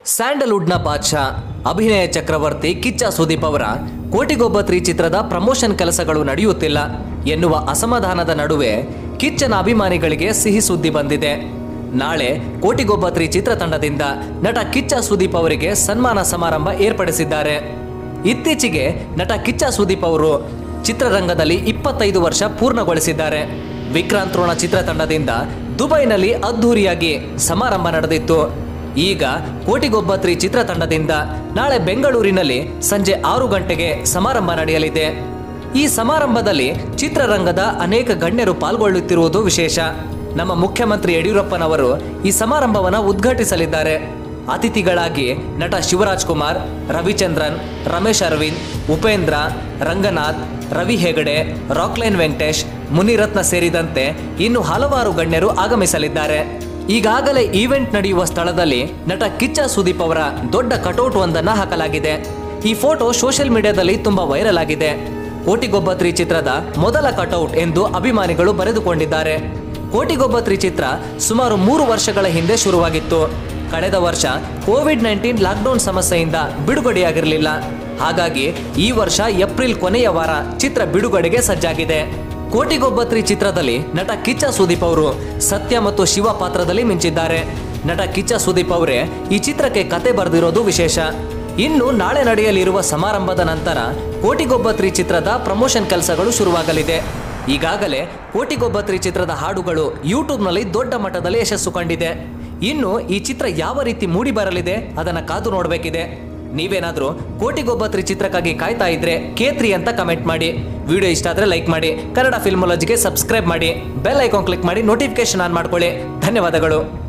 ಸ್ಯಾಂಡಲ್ವುಡ್ನ ಬಾದ್ಶಾ ಅಭಿನಯ ಚಕ್ರವರ್ತಿ ಕಿಚ್ಚ ಸುದೀಪ್ ಅವರ ಕೋಟಿಗೊಬ್ಬ ತ್ರೀ ಚಿತ್ರದ ಪ್ರಮೋಷನ್ ಕೆಲಸಗಳು ನಡೆಯುತ್ತಿಲ್ಲ ಎನ್ನುವ ಅಸಮಾಧಾನದ ನಡುವೆ ಕಿಚ್ಚನ ಅಭಿಮಾನಿಗಳಿಗೆ ಸಿಹಿ ಸುದ್ದಿ ಬಂದಿದೆ ನಾಳೆ ಕೋಟಿಗೊಬ್ಬ ತ್ರೀ ಚಿತ್ರತಂಡದಿಂದ ನಟ ಕಿಚ್ಚ ಸುದೀಪ್ ಅವರಿಗೆ ಸನ್ಮಾನ ಸಮಾರಂಭ ಏರ್ಪಡಿಸಿದ್ದಾರೆ ಇತ್ತೀಚೆಗೆ ನಟ ಕಿಚ್ಚ ಸುದೀಪ್ ಅವರು ಚಿತ್ರರಂಗದಲ್ಲಿ ಇಪ್ಪತ್ತೈದು ವರ್ಷ ಪೂರ್ಣಗೊಳಿಸಿದ್ದಾರೆ ವಿಕ್ರಾಂತ್ ರೋಣ ಚಿತ್ರತಂಡದಿಂದ ದುಬೈನಲ್ಲಿ ಅದ್ಧೂರಿಯಾಗಿ ಸಮಾರಂಭ ನಡೆದಿತ್ತು ಈಗ ಕೋಟಿಗೊಬ್ಬ ತ್ರೀ ಚಿತ್ರತಂಡದಿಂದ ನಾಳೆ ಬೆಂಗಳೂರಿನಲ್ಲಿ ಸಂಜೆ ಆರು ಗಂಟೆಗೆ ಸಮಾರಂಭ ನಡೆಯಲಿದೆ ಈ ಸಮಾರಂಭದಲ್ಲಿ ಚಿತ್ರರಂಗದ ಅನೇಕ ಗಣ್ಯರು ಪಾಲ್ಗೊಳ್ಳುತ್ತಿರುವುದು ವಿಶೇಷ ನಮ್ಮ ಮುಖ್ಯಮಂತ್ರಿ ಯಡಿಯೂರಪ್ಪನವರು ಈ ಸಮಾರಂಭವನ್ನು ಉದ್ಘಾಟಿಸಲಿದ್ದಾರೆ ಅತಿಥಿಗಳಾಗಿ ನಟ ಶಿವರಾಜ್ ಕುಮಾರ್ ರವಿಚಂದ್ರನ್ ರಮೇಶ್ ಅರವಿಂದ್ ಉಪೇಂದ್ರ ರಂಗನಾಥ್ ರವಿ ಹೆಗಡೆ ರಾಕ್ಲೈನ್ ವೆಂಕಟೇಶ್ ಮುನಿರತ್ನ ಸೇರಿದಂತೆ ಇನ್ನು ಹಲವಾರು ಗಣ್ಯರು ಆಗಮಿಸಲಿದ್ದಾರೆ ಈಗಾಗಲೇ ಈವೆಂಟ್ ನಡೆಯುವ ಸ್ಥಳದಲ್ಲಿ ನಟ ಕಿಚ್ಚ ಸುದೀಪ್ ಅವರ ದೊಡ್ಡ ಕಟೌಟ್ ಒಂದನ್ನ ಹಾಕಲಾಗಿದೆ ಈ ಫೋಟೋ ಸೋಷಿಯಲ್ ಮೀಡಿಯಾದಲ್ಲಿ ತುಂಬಾ ವೈರಲ್ ಆಗಿದೆ ಕೋಟಿಗೊಬ್ಬ ತ್ರೀ ಚಿತ್ರದ ಮೊದಲ ಕಟೌಟ್ ಎಂದು ಅಭಿಮಾನಿಗಳು ಬರೆದುಕೊಂಡಿದ್ದಾರೆ ಕೋಟಿಗೊಬ್ಬ ತ್ರೀ ಚಿತ್ರ ಸುಮಾರು ಮೂರು ವರ್ಷಗಳ ಹಿಂದೆ ಶುರುವಾಗಿತ್ತು ಕಳೆದ ವರ್ಷ ಕೋವಿಡ್ ನೈನ್ಟೀನ್ ಲಾಕ್ಡೌನ್ ಸಮಸ್ಯೆಯಿಂದ ಬಿಡುಗಡೆಯಾಗಿರಲಿಲ್ಲ ಹಾಗಾಗಿ ಈ ವರ್ಷ ಏಪ್ರಿಲ್ ಕೊನೆಯ ವಾರ ಚಿತ್ರ ಬಿಡುಗಡೆಗೆ ಸಜ್ಜಾಗಿದೆ ಕೋಟಿಗೊಬ್ಬ ತ್ರೀ ಚಿತ್ರದಲ್ಲಿ ನಟ ಕಿಚ್ಚ ಸುದೀಪ್ ಅವರು ಸತ್ಯ ಮತ್ತು ಶಿವ ಪಾತ್ರದಲ್ಲಿ ಮಿಂಚಿದ್ದಾರೆ ನಟ ಕಿಚ್ಚ ಸುದೀಪ್ ಅವರೇ ಈ ಚಿತ್ರಕ್ಕೆ ಕತೆ ಬರೆದಿರೋದು ವಿಶೇಷ ಇನ್ನು ನಾಳೆ ನಡೆಯಲಿರುವ ಸಮಾರಂಭದ ನಂತರ ಕೋಟಿಗೊಬ್ಬ ತ್ರೀ ಚಿತ್ರದ ಪ್ರಮೋಷನ್ ಕೆಲಸಗಳು ಶುರುವಾಗಲಿದೆ ಈಗಾಗಲೇ ಕೋಟಿಗೊಬ್ಬ ತ್ರೀ ಚಿತ್ರದ ಹಾಡುಗಳು ಯೂಟ್ಯೂಬ್ನಲ್ಲಿ ದೊಡ್ಡ ಮಟ್ಟದಲ್ಲಿ ಯಶಸ್ಸು ಕಂಡಿದೆ ಇನ್ನು ಈ ಚಿತ್ರ ಯಾವ ರೀತಿ ಮೂಡಿ ಬರಲಿದೆ ಅದನ್ನ ಕಾದು ನೋಡಬೇಕಿದೆ ನೀವೇನಾದ್ರೂ ಕೋಟಿಗೊಬ್ಬ ತ್ರಿ ಚಿತ್ರಕ್ಕಾಗಿ ಕಾಯ್ತಾ ಇದ್ರೆ ಕೇತ್ರಿ ಅಂತ ಕಮೆಂಟ್ ಮಾಡಿ ವಿಡಿಯೋ ಇಷ್ಟ ಆದ್ರೆ ಲೈಕ್ ಮಾಡಿ ಕನ್ನಡ ಫಿಲ್ಮಾಲಜಿಗೆ ಸಬ್ಸ್ಕ್ರೈಬ್ ಮಾಡಿ ಬೆಲ್ ಐಕಾನ್ ಕ್ಲಿಕ್ ಮಾಡಿ ನೋಟಿಫಿಕೇಶನ್ ಆನ್ ಮಾಡ್ಕೊಳ್ಳಿ ಧನ್ಯವಾದಗಳು